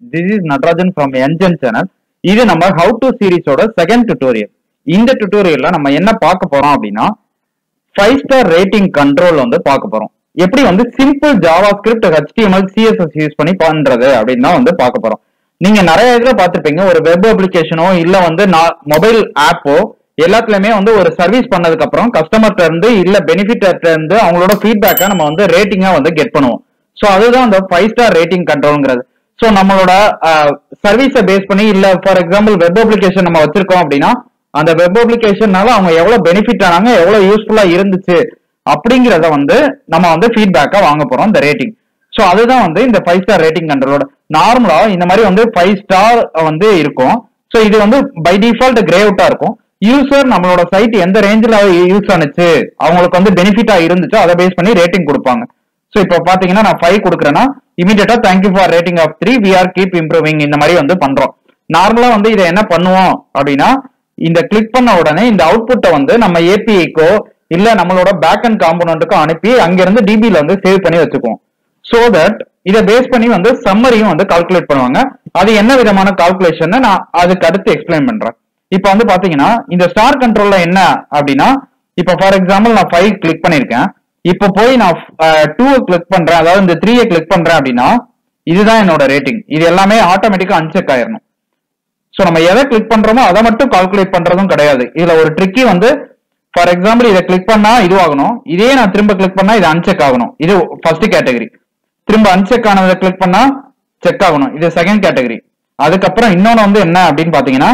this is Natarajan from engine channel இது நம்ம how to சீரிஸோட செகண்ட் டுட்டோரியல் இந்த டுட்டோரியல்ல நம்ம என்ன பார்க்க போறோம் அப்படின்னா ஃபைவ் ஸ்டார் ரேட்டிங் கண்ட்ரோல் வந்து பார்க்க போறோம் எப்படி வந்து simple JavaScript HTML CSS use பண்ணி பண்றது அப்படின்னு தான் வந்து பார்க்க போறோம் நீங்க நிறைய இதுல பார்த்திருப்பீங்க ஒரு வெப் அப்ளிகேஷனோ இல்ல வந்து மொபைல் ஆப்போ எல்லாத்துலயுமே வந்து ஒரு சர்வீஸ் பண்ணதுக்கு அப்புறம் கஸ்டமர்ட்ட இருந்து இல்ல பெனிஃபிட்டர்ட்ட இருந்து அவங்களோட ஃபீட்பேக்கை நம்ம வந்து ரேட்டிங்கா வந்து கெட் பண்ணுவோம் சோ அதுதான் அந்த ஃபைவ் ஸ்டார் ரேட்டிங் கண்ட்ரோல்ங்கிறது சோ நம்மளோட சர்வீஸை பேஸ் பண்ணி இல்ல ஃபார் எக்ஸாம்பிள் வெப் அப்ளிகேஷன் நம்ம வச்சிருக்கோம் அப்படின்னா அந்த வெப் அப்ளிகேஷன்னால அவங்க எவ்வளவு பெனிஃபிட் ஆனாங்க எவ்வளவு யூஸ்ஃபுல்லா இருந்துச்சு அப்படிங்கறத வந்து நம்ம வந்து ஃபீட்பேக்கா வாங்க போறோம் இந்த ரேட்டிங் சோ அதுதான் வந்து இந்த ஃபைவ் ஸ்டார் ரேட்டிங் கண்ட்ரோலோட நார்மலா இந்த மாதிரி வந்து ஃபைவ் ஸ்டார் வந்து இருக்கும் சோ இது வந்து பை டிஃபால்ட் கிரே அவுட்டா இருக்கும் யூசர் நம்மளோட சைட் எந்த ரேஞ்சில் யூஸ் ஆனுச்சு அவங்களுக்கு வந்து பெனிஃபிட்டா இருந்துச்சோ அதை பேஸ் பண்ணி ரேட்டிங் கொடுப்பாங்க சோ இப்போ பாத்தீங்கன்னா நான் ஃபைவ் கொடுக்குறேன்னா இமீடியட்டா thank you for rating of three we are keep improving இந்த மாதிரி வந்து பண்றோம் நார்மலா வந்து இதை என்ன பண்ணுவோம் அப்படின்னா இந்த கிளிக் பண்ண உடனே இந்த அவுட்புட்டை வந்து நம்ம ஏபிஐக்கோ இல்ல நம்மளோட பேக் அண்ட் காம்போனண்ட்டுக்கோ அனுப்பி அங்கிருந்து டிபில வந்து சேவ் பண்ணி வச்சுக்குவோம் சோ தட் இதை பேஸ் பண்ணி வந்து சம்மரியும் வந்து கால்குலேட் பண்ணுவாங்க அது என்ன விதமான கால்குலேஷன் நான் அதுக்கு அடுத்து எக்ஸ்பிளைன் பண்றேன் இப்போ வந்து பாத்தீங்கன்னா இந்த ஸ்டார் கண்ட்ரோல்ல என்ன அப்படின்னா இப்போ ஃபார் எக்ஸாம்பிள் நான் ஃபைவ் கிளிக் பண்ணிருக்கேன் இப்போ போய் நான் டூ கிளிக் பண்றேன் அதாவது இந்த த்ரீயை கிளிக் பண்றேன் அப்படின்னா இதுதான் என்னோட ரேட்டிங் இது எல்லாமே ஆட்டோமேட்டிக்கா அன்செக் ஆயிரணும் சோ நம்ம எதை கிளிக் பண்றோமோ அதை மட்டும் கால்குலேட் பண்றதும் கிடையாது இதுல ஒரு ட்ரிக்கி வந்து ஃபார் எக்ஸாம்பிள் இதை கிளிக் பண்ணா இதுவாகணும் இதே நான் திரும்ப கிளிக் பண்ணா இது அன்செக் ஆகணும் இது ஃபர்ஸ்ட் கேட்டகரி திரும்ப அன்செக் ஆனதை கிளிக் பண்ணா செக் ஆகணும் இது செகண்ட் கேட்டகரி அதுக்கப்புறம் இன்னொன்னு வந்து என்ன அப்படின்னு பாத்தீங்கன்னா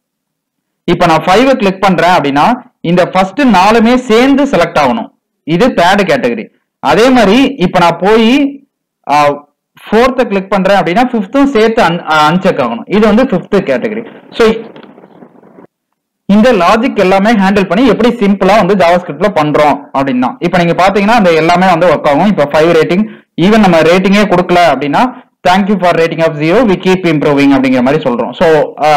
இப்ப நான் ஃபைவ் கிளிக் பண்றேன் அப்படின்னா இந்த ஃபர்ஸ்ட் நாலுமே சேர்ந்து செலக்ட் ஆகணும் இது தேர்ட் கேட்டகரி அதே மாதிரி இப்ப நான் போய் ஃபோர்த்த கிளிக் பண்றேன் அப்படின்னா ஃபிஃப்த்தும் சேர்த்து அன்செக் ஆகணும் இது வந்து ஃபிஃப்த் கேட்டகரி ஸோ இந்த லாஜிக் எல்லாமே ஹேண்டில் பண்ணி எப்படி சிம்பிளா வந்து ஜாவா ஸ்கிரிப்ட்ல பண்றோம் அப்படின்னா இப்போ நீங்க பாத்தீங்கன்னா அந்த எல்லாமே வந்து ஒர்க் ஆகும் இப்போ ஃபைவ் ரேட்டிங் ஈவன் நம்ம ரேட்டிங்கே கொடுக்கல அப்படின்னா thank you for rating of zero we keep improving அப்படிங்கிற மாதிரி சொல்றோம் ஸோ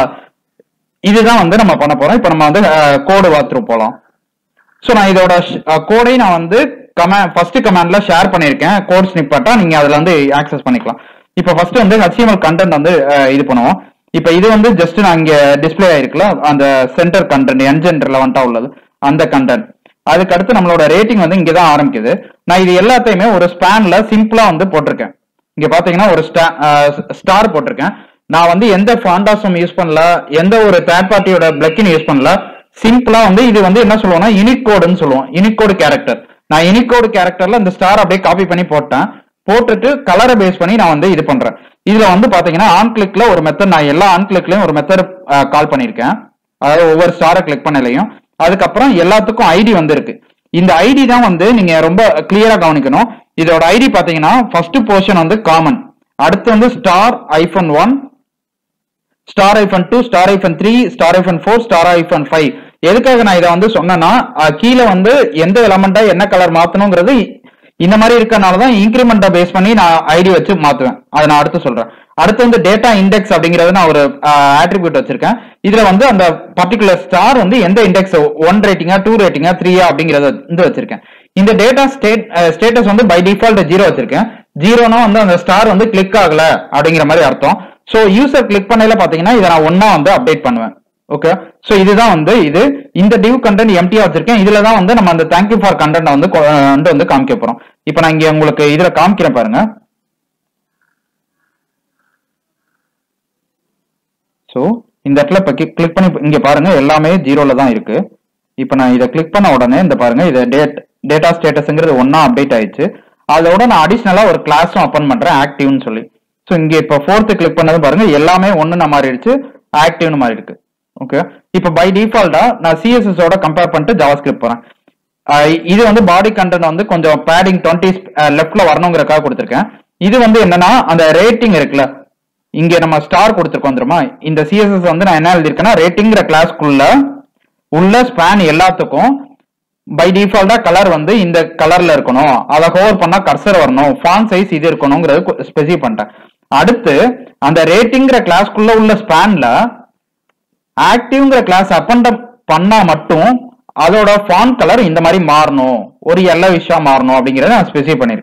இதுதான் வந்து நம்ம பண்ண போறோம் இப்போ நம்ம வந்து கோடு வாத்ரூ போலாம் ஸோ நான் இதோட கோடையும் நான் வந்து கமெண்ட் ஃபர்ஸ்ட் கமெண்ட்ல ஷேர் பண்ணியிருக்கேன் கோட் ஸ்னிப்பட்டா நீங்க அதுல வந்து ஆக்சஸ் பண்ணிக்கலாம் இப்போ ஃபர்ஸ்ட் வந்து HTML கண்டென்ட் வந்து அஹ், இது பண்ணுவோம் இப்போ இது வந்து ஜஸ்ட் நான் இங்க டிஸ்ப்ளே ஆயிருக்குல அந்த சென்டர் கண்டென்ட் என்ஜின் ரிலவெண்டா உள்ளது அந்த கண்டென்ட் அதுக்கு அடுத்து நம்மளோட ரேட்டிங் வந்து இங்க தான் ஆரம்பிக்குது நான் இது எல்லாத்தையுமே ஒரு ஸ்பேன்ல சிம்பிளா வந்து போட்டிருக்கேன் இங்க பாத்தீங்கன்னா ஒரு ஸ்டார் போட்டிருக்கேன் நான் வந்து எந்த ஃபாண்டாஸும் யூஸ் பண்ணல எந்த ஒரு தேர்ட் பார்ட்டியோட பிளக்கின் யூஸ் பண்ணல சிம்பிளா வந்து இது வந்து என்ன சொல்லுவோம்னா யூனிக் கோடுன்னு சொல்லுவோம் யூனிக் கோடு கேரக்டர் நான் யூனிக் கோடு கேரக்டர்ல இந்த ஸ்டார் அப்படியே காப்பி பண்ணி போட்டேன் போட்டுட்டு கலரை பேஸ் பண்ணி நான் வந்து இது பண்றேன் இதுல வந்து பாத்தீங்கன்னா ஆன் கிளிக்ல ஒரு மெத்தட் நான் எல்லா ஆன் கிளிக்லயும் ஒரு மெத்தட் கால் பண்ணிருக்கேன் அதாவது ஒவ்வொரு ஸ்டாரை கிளிக் பண்ணலையும் அதுக்கப்புறம் எல்லாத்துக்கும் ஐடி வந்து இருக்கு இந்த ஐடி தான் வந்து நீங்க ரொம்ப கிளியரா கவனிக்கணும் இதோட ஐடி பாத்தீங்கன்னா ஃபர்ஸ்ட் போர்ஷன் வந்து காமன் அடுத்து வந்து star hyphen one star hyphen two star hyphen three star hyphen four star hyphen five எதுக்காக நான் இதை வந்து சொன்னேன்னா அஹ், கீழே வந்து எந்த எலமெண்டா என்ன கலர் மாத்தணுங்கிறது இந்த மாதிரி இருக்கறனால தான் இன்க்ரிமெண்ட்டை பேஸ் பண்ணி நான் ஐடி வச்சு மாத்துவேன் அதை நான் அடுத்து சொல்றேன் அடுத்து வந்து டேட்டா இண்டெக்ஸ் அப்படிங்கறது நான் ஒரு ஆட்ரிபியூட் வச்சிருக்கேன் இதுல வந்து அந்த பர்டிகுலர் ஸ்டார் வந்து எந்த இண்டெக்ஸ் ஒன் ரேட்டிங்கா டூ ரேட்டிங்கா த்ரீயா அப்படிங்கறத வந்து வச்சிருக்கேன் இந்த டேட்டா ஸ்டேட் ஸ்டேட்டஸ் வந்து பை டிஃபால்ட் ஜீரோ வச்சிருக்கேன் ஜீரோனா வந்து அந்த ஸ்டார் வந்து கிளிக் ஆகல அப்படிங்கிற மாதிரி அர்த்தம் சோ யூசர் கிளிக் பண்ணையில பாத்தீங்கன்னா இதை நான் ஒன்னா வந்து அப்டேட் பண்ணுவேன் ஓகே சோ இதுதான் வந்து இது இந்த டிவ் கண்டென்ட் எம்டியா வச்சிருக்கேன் இதுல தான் வந்து நம்ம அந்த தேங்க்யூ ஃபார் கண்டென்ட் வந்து கொ- வந்து வந்து காமிக்க போறோம் இப்போ நான் இங்க உங்களுக்கு இதுல காமிக்கிறேன் பாருங்க சோ இந்த இடத்துல இப்ப கிளிக் பண்ணி இங்க பாருங்க எல்லாமே ஜீரோல தான் இருக்கு இப்போ நான் இதை கிளிக் பண்ண உடனே இந்த பாருங்க இது டேட் டேட்டா ஸ்டேட்டஸ்ங்கிறது ஒன்னா அப்டேட் ஆயிடுச்சு அதோட நான் அடிஷனலா ஒரு கிளாஸும் ஓப்பன் பண்றேன் ஆக்டிவ்னு சொல்லி ஸோ இங்க இப்போ ஃபோர்த்து கிளிக் பண்ணது பாருங்க எல்லாமே ஒன்னு மாறிடுச்சு ஆக்டிவ்னு மாறி இருக்கு ஓகே இப்போ பை டிஃபால்ட்டா நான் சிஎஸ்எஸ் ஓட கம்பேர் பண்ணிட்டு ஜாவாஸ்கிரிப்ட் போறேன் ஆஹ் இது வந்து பாடி கண்டென்ட் வந்து கொஞ்சம் பேடிங் டுவெண்ட்டி லெஃப்ட்ல வரணுங்கிறக்காக கொடுத்துருக்கேன் இது வந்து என்னன்னா அந்த ரேட்டிங் இருக்குல்ல இங்க நம்ம ஸ்டார் கொடுத்துருக்கோம் தெரியுமா இந்த சிஎஸ்எஸ் வந்து நான் என்ன எழுதிருக்கேன்னா ரேட்டிங்கிற கிளாஸ்க்குள்ள உள்ள ஸ்பேன் எல்லாத்துக்கும் பை டிஃபால்ட்டா கலர் வந்து இந்த கலர்ல இருக்கணும் அதை ஹோவர் பண்ணா கர்சர் வரணும் ஃபான் சைஸ் இது இருக்கணுங்கிறது ஸ்பெசிஃபை பண்ணிட்டேன் அடுத்து அந்த ரேட்டிங்கிற கிளாஸ்க்குள்ள உள்ள ஸ்பேன்ல ஆக்டிவ்ங்கிற கிளாஸ் அப்பண்ட பண்ணா மட்டும் அதோட ஃபான் கலர் இந்த மாதிரி மாறணும் ஒரு எல்லோ விஷயம் மாறணும் அப்படிங்கறத நான் ஸ்பெசிஃபை பண்ணிருக்கேன்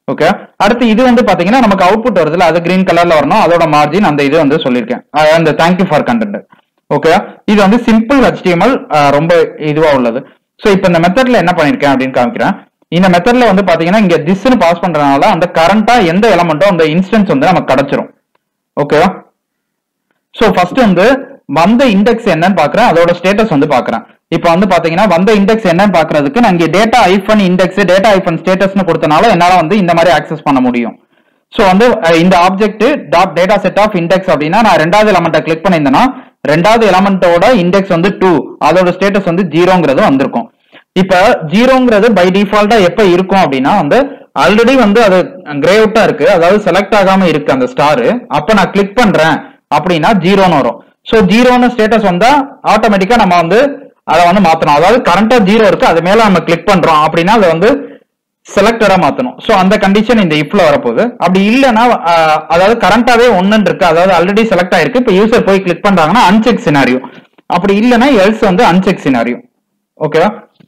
ஓகே அடுத்து இது வந்து பாத்தீங்கன்னா நமக்கு அவுட்புட் வருதுல அது கிரீன் கலர்ல வரணும் அதோட மார்ஜின் அந்த இது வந்து சொல்லியிருக்கேன் அஹ் அந்த தேங்க்யூ ஃபார் கண்டென்ட் ஓகே இது வந்து சிம்பிள் HTML அஹ் ரொம்ப இதுவா உள்ளது ஸோ இப்போ இந்த மெத்தட்ல என்ன பண்ணிருக்கேன் அப்படின்னு காமிக்கிறேன் இந்த மெத்தட்ல வந்து பாத்தீங்கன்னா இங்க திஸ்னு பாஸ் பண்றதுனால அந்த கரண்டா எந்த எலமெண்ட்டோ அந்த இன்ஸ்டன்ஸ் வந்து நமக்கு கிடைச்சிரும் ஓகேவா ஸோ ஃபர்ஸ்ட் வந்து வந்த இண்டெக்ஸ் என்னன்னு பாக்குறேன் அதோட ஸ்டேட்டஸ் வந்து பாக்குறேன் இப்போ வந்து பாத்தீங்கன்னா வந்த இண்டெக்ஸ் என்னன்னு பாக்குறதுக்கு நான் இங்க டேட்டா ஐஃபன் இண்டெக்ஸ் டேட்டா ஐஃபன் ஸ்டேட்டஸ்னு கொடுத்தனால என்னால வந்து இந்த மாதிரி ஆக்சஸ் பண்ண முடியும் ஸோ வந்து அஹ், இந்த object dot data set of index அப்படின்னா நான் ரெண்டாவது எலமெண்ட்டை கிளிக் பண்ணியிருந்தேன்னா ரெண்டாவது எலமெண்ட்டோட இண்டெக்ஸ் வந்து டூ அதோட ஸ்டேட்டஸ் வந்து ஜீரோங்கிறது வந்திருக்கும் இப்ப ஜீரோங்கிறது பை டிஃபால்ட்டா எப்ப இருக்கும் அப்படின்னா வந்து ஆல்ரெடி வந்து அது கிரே அவுட்டா இருக்கு அதாவது செலக்ட் ஆகாம இருக்கு அந்த ஸ்டார் அப்ப நான் கிளிக் பண்றேன் அப்படின்னா ஜீரோன்னு வரும் சோ ஜீரோன்னு ஸ்டேட்டஸ் வந்தா ஆட்டோமேட்டிக்கா நம்ம வந்து அதை வந்து மாத்தணும் அதாவது கரண்டா ஜீரோ இருக்கு அது மேல நம்ம கிளிக் பண்றோம் அப்படின்னா அதை வந்து செலக்டடா மாத்தணும் சோ அந்த கண்டிஷன் இந்த இஃப்ல வரப்போகுது அப்படி இல்லைன்னா ஆஹ், அதாவது கரண்டாவே ஒன்னு இருக்கு அதாவது ஆல்ரெடி செலக்ட் ஆயிருக்கு இப்ப யூசர் போய் கிளிக் பண்றாங்கன்னா அன்செக் சினாரியோ அப்படி இல்லைன்னா எல்ஸ் வந்து அன்செக் சினாரியோ ஓகேவா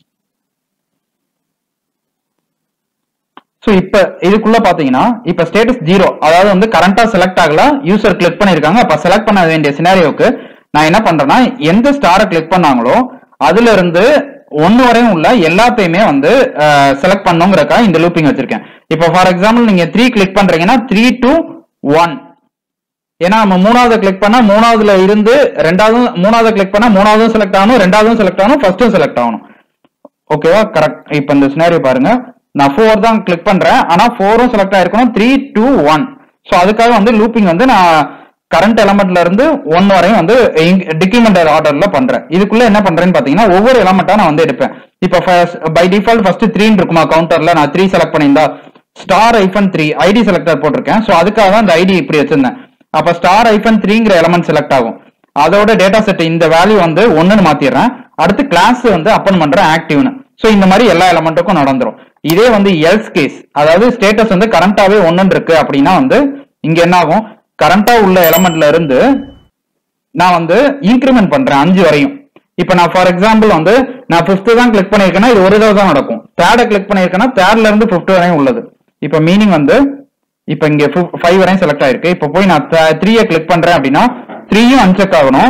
சோ இப்ப இதுக்குள்ள பாத்தீங்கன்னா இப்ப ஸ்டேட்டஸ் ஜீரோ அதாவது வந்து கரண்டா செலக்ட் ஆகல யூசர் கிளிக் பண்ணிருக்காங்க அப்ப செலக்ட் பண்ண வேண்டிய சினாரியோக்கு நான் என்ன பண்றேன்னா எந்த ஸ்டாரை கிளிக் பண்ணாங்களோ அதுல இருந்து ஒன்னு வரையும் உள்ள எல்லாத்தையுமே வந்து செலக்ட் பண்ணுங்கிறக்கா இந்த லூப்பிங் வச்சிருக்கேன் இப்போ ஃபார் எக்ஸாம்பிள் நீங்க த்ரீ கிளிக் பண்றீங்கன்னா த்ரீ டு ஒன் ஏன்னா நம்ம மூணாவது கிளிக் பண்ணா மூணாவதுல இருந்து ரெண்டாவது மூணாவது கிளிக் பண்ணா மூணாவதும் செலக்ட் ஆகணும் ரெண்டாவதும் செலக்ட் ஆகணும் ஃபர்ஸ்டும் செலக்ட் ஆகணும் ஓகேவா கரெக்ட் இப்போ இந்த சினாரியோ பாருங்க நான் ஃபோர் தான் கிளிக் பண்றேன் ஆனா ஃபோரும் செலக்ட் ஆயிருக்கணும் த்ரீ டூ ஒன் ஸோ அதுக்காக வந்து லூப்பிங் வந்து நான் கரண்ட் எலமெண்ட்ல இருந்து ஒன் வரையும் வந்து டிக்ரிமெண்டர் ஆர்டர்ல பண்றேன் இதுக்குள்ள என்ன பண்றேன்னு பாத்தீங்கன்னா ஒவ்வொரு எலமெண்டா நான் வந்து எடுப்பேன் இப்போ பை டிஃபால்ட் ஃபர்ஸ்ட் த்ரீன்னு இருக்குமா கவுண்டர்ல நான் த்ரீ செலக்ட் பண்ணியிருந்தா star hyphen three ID selector போட்டிருக்கேன் ஸோ அதுக்காக தான் இந்த ஐடி இப்படி வச்சிருந்தேன் அப்ப ஸ்டார் ஐஃபன் த்ரீங்கிற எலமெண்ட் செலக்ட் ஆகும் அதோட டேட்டா செட் இந்த வேல்யூ வந்து ஒண்ணுன்னு மாத்திடுறேன் அடுத்து கிளாஸ் வந்து அப்பன் பண்றேன் ஆக்டிவ்னு சோ இந்த மாதிரி எல்லா எலமெண்ட்டுக்கும் நடந்துரும் இதே வந்து எல்ஸ் கேஸ் அதாவது ஸ்டேட்டஸ் வந்து கரண்டாவே ஒன்னு இருக்கு அப்படின்னா வந்து இங்க என்ன ஆகும் கரண்டா உள்ள எலமெண்ட்ல இருந்து நான் வந்து இன்க்ரிமெண்ட் பண்றேன் அஞ்சு வரையும் இப்ப நான் ஃபார் எக்ஸாம்பிள் வந்து நான் ஃபிஃப்த் தான் கிளிக் பண்ணிருக்கேன்னா இது ஒரு தடவை தான் நடக்கும் தேர்டை கிளிக் பண்ணிருக்கேன்னா தேர்ட்ல இருந்து ஃபிஃப்த் வரையும் உள்ளது இப்ப மீனிங் வந்து இப்ப இங்க ஃபைவ் வரையும் செலக்ட் ஆயிருக்கு இப்ப போய் நான் த்ரீயை கிளிக் பண்றேன் அப்படின்னா த்ரீயும் அன்செக் ஆகணும்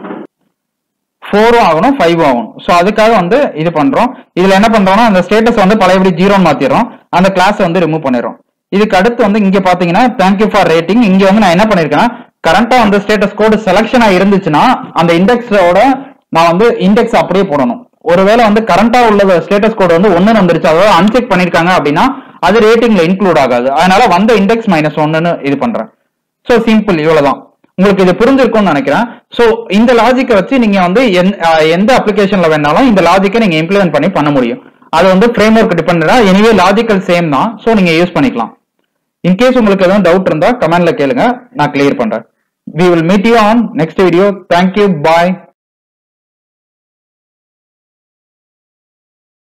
ஃபோரும் ஆகணும் ஃபைவும் ஆகணும் ஸோ அதுக்காக வந்து இது பண்றோம் இதுல என்ன பண்றோம்னா அந்த ஸ்டேட்டஸ் வந்து பழையபடி ஜீரோன்னு மாத்திடுறோம் அந்த கிளாஸ் வந்து ரிமூவ் பண்ணிடுறோம் இதுக்கு அடுத்து வந்து இங்க பாத்தீங்கன்னா தேங்க்யூ ஃபார் ரேட்டிங் இங்க வந்து நான் என்ன பண்ணிருக்கேன்னா கரண்டா வந்து ஸ்டேட்டஸ் கோடு செலக்ஷனா இருந்துச்சுன்னா அந்த இண்டெக்ஸோட நான் வந்து இண்டெக்ஸ் அப்படியே போடணும் ஒருவேளை வந்து கரண்டா உள்ள ஸ்டேட்டஸ் கோடு வந்து ஒன்னு வந்துருச்சு அதாவது அன்செக் பண்ணிருக்காங்க அப்படின்னா அது ரேட்டிங்ல இன்க்ளூட் ஆகாது அதனால வந்த இண்டெக்ஸ் மைனஸ் ஒன்னு இது பண்றேன் ஸோ சிம்பிள் இவ்வளவுதான் உங்களுக்கு இது புரிஞ்சிருக்கும்னு நினைக்கிறேன் ஸோ இந்த லாஜிக்கை வச்சு நீங்க வந்து எந்த- அஹ் எந்த அப்ளிகேஷன்ல வேணாலும் இந்த லாஜிக்கை நீங்க இம்ப்ளிமெண்ட் பண்ணி பண்ண முடியும் அது வந்து ஃப்ரேம் ஒர்க் டிபெண்டா எனிவே லாஜிக்கல் சேம் தான் ஸோ நீங்க யூஸ் பண்ணிக்கலாம் இன்கேஸ் உங்களுக்கு எதுவும் டவுட் இருந்தா கமெண்ட்ல கேளுங்க நான் கிளியர் பண்றேன் we will meet you on next video thank you bye